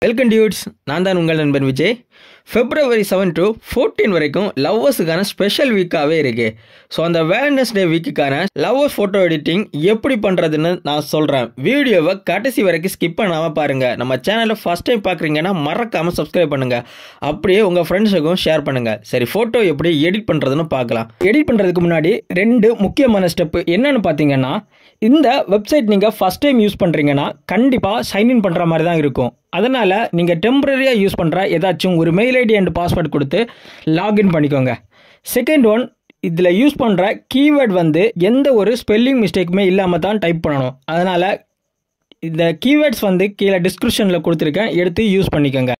welcome dudes நான் தான் உங்கள் நண்பன் Vijay February seven to fourteen வரைக்கும் லவ்வர்ஸுக்கான ஸ்பெஷல் வீக்காகவே இருக்கு ஸோ அந்த வேலண்டைன்ஸ் டே வீக்குக்கான லவ்வர் ஃபோட்டோ எடிட்டிங் எப்படி பண்ணுறதுன்னு நான் சொல்கிறேன் வீடியோவை கடைசி வரைக்கும் ஸ்கிப் பண்ணாமல் பாருங்கள் நம்ம சேனலை ஃபஸ்ட் டைம் பார்க்குறீங்கன்னா மறக்காமல் சப்ஸ்கிரைப் பண்ணுங்கள் அப்படியே உங்கள் ஃப்ரெண்ட்ஸுக்கும் ஷேர் பண்ணுங்கள் சரி ஃபோட்டோ எப்படி எடிட் பண்ணுறதுன்னு பார்க்கலாம் எடிட் பண்ணுறதுக்கு முன்னாடி ரெண்டு முக்கியமான ஸ்டெப்பு என்னன்னு பார்த்தீங்கன்னா இந்த வெப்சைட் நீங்கள் ஃபஸ்ட் டைம் யூஸ் பண்ணுறீங்கன்னா கண்டிப்பாக சைன்இன் பண்ணுற மாதிரி தான் இருக்கும் அதனால் நீங்கள் டெம்பரரியாக யூஸ் பண்ணுற ஏதாச்சும் ஒரு மெயில் ஐடி அண்ட் பாஸ்வேர்ட் கொடுத்து லாகின் பண்ணிக்கோங்க செகண்ட் ஒன் இதில் யூஸ் பண்ணுற கீவேர்ட் வந்து எந்த ஒரு ஸ்பெல்லிங் மிஸ்டேக்குமே இல்லாமல் தான் டைப் பண்ணணும் அதனால் இந்த கீவேர்ட்ஸ் வந்து கீழே டிஸ்கிரிப்ஷனில் கொடுத்துருக்கேன் எடுத்து யூஸ் பண்ணிக்கோங்க